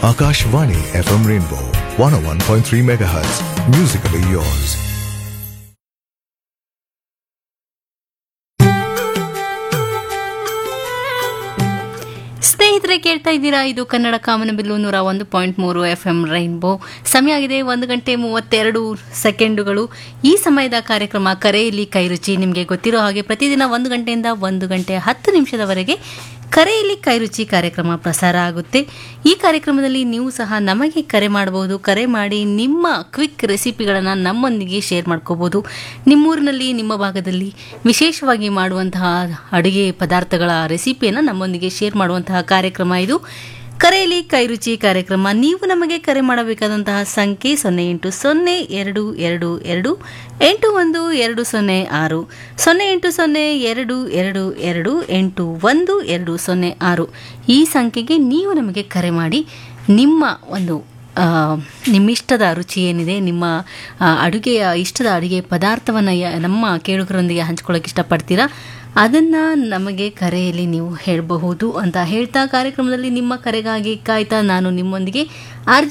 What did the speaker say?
Akashvani FM Rainbow 101.3 MHz. Musically yours. ಸ್ನೇಹಿತರೆ ಕೇಳ್ತಾ ಇದ್ದೀರಾ ಇದು ಕನ್ನಡ ಕಾಮನಬಿಲ್ಲು ನೂರ ಒಂದು ಪಾಯಿಂಟ್ ಮೂರು ಎಫ್ ಎಂ ರೈನ್ಬೋ ಸಮಯ ಆಗಿದೆ ಒಂದು ಗಂಟೆ ಮೂವತ್ತೆರಡು ಸೆಕೆಂಡುಗಳು ಈ ಸಮಯದ ಕಾರ್ಯಕ್ರಮ ಕರೆಯಲ್ಲಿ ಕೈರುಚಿ ನಿಮಗೆ ಗೊತ್ತಿರೋ ಹಾಗೆ ಪ್ರತಿದಿನ ಒಂದು ಗಂಟೆಯಿಂದ ಒಂದು ಗಂಟೆ ಹತ್ತು ನಿಮಿಷದವರೆಗೆ ಕರೆಯಲ್ಲಿ ಕೈರುಚಿ ಕಾರ್ಯಕ್ರಮ ಪ್ರಸಾರ ಆಗುತ್ತೆ ಈ ಕಾರ್ಯಕ್ರಮದಲ್ಲಿ ನೀವು ಸಹ ನಮಗೆ ಕರೆ ಮಾಡಬಹುದು ಕರೆ ಮಾಡಿ ನಿಮ್ಮ ಕ್ವಿಕ್ ರೆಸಿಪಿಗಳನ್ನು ನಮ್ಮೊಂದಿಗೆ ಶೇರ್ ಮಾಡ್ಕೋಬಹುದು ನಿಮ್ಮೂರಿನಲ್ಲಿ ನಿಮ್ಮ ಭಾಗದಲ್ಲಿ ವಿಶೇಷವಾಗಿ ಮಾಡುವಂತಹ ಅಡುಗೆ ಪದಾರ್ಥಗಳ ರೆಸಿಪಿಯನ್ನು ನಮ್ಮೊಂದಿಗೆ ಶೇರ್ ಮಾಡುವಂತಹ ಕಾರ್ಯಕ್ರಮ ಇದು ಕರೆಯಲ್ಲಿ ಕೈರುಚಿ ಕಾರ್ಯಕ್ರಮ ನೀವು ನಮಗೆ ಕರೆ ಮಾಡಬೇಕಾದಂತಹ ಸಂಖ್ಯೆ ಸೊನ್ನೆ ಎಂಟು ಸೊನ್ನೆ ಎರಡು ಎರಡು ಎರಡು ಎಂಟು ಒಂದು ಎರಡು ಸೊನ್ನೆ ಆರು ಸೊನ್ನೆ ಎಂಟು ಸೊನ್ನೆ ಎರಡು ಎರಡು ಎರಡು ಎಂಟು ಒಂದು ಎರಡು ಸೊನ್ನೆ ಆರು ಈ ಸಂಖ್ಯೆಗೆ ನೀವು ನಮಗೆ ಕರೆ ಮಾಡಿ ನಿಮ್ಮ ಒಂದು ಆ, ನಿಮ್ಮಿಷ್ಟದ ರುಚಿ ಏನಿದೆ ನಿಮ್ಮ ಆ, ಅಡುಗೆಯ ಇಷ್ಟದ ಅಡುಗೆ ಪದಾರ್ಥವನ್ನು ನಮ್ಮ ಕೇಳುಗರೊಂದಿಗೆ ಹಂಚ್ಕೊಳ್ಳೋಕೆ ಇಷ್ಟಪಡ್ತೀರಾ ಅದನ್ನು ನಮಗೆ ಕರೆಯಲ್ಲಿ ನೀವು ಹೇಳಬಹುದು ಅಂತ ಹೇಳ್ತಾ ಕಾರ್ಯಕ್ರಮದಲ್ಲಿ ನಿಮ್ಮ ಕರೆಗಾಗಿ ಕಾಯ್ತಾ ನಾನು ನಿಮ್ಮೊಂದಿಗೆ ಆರ್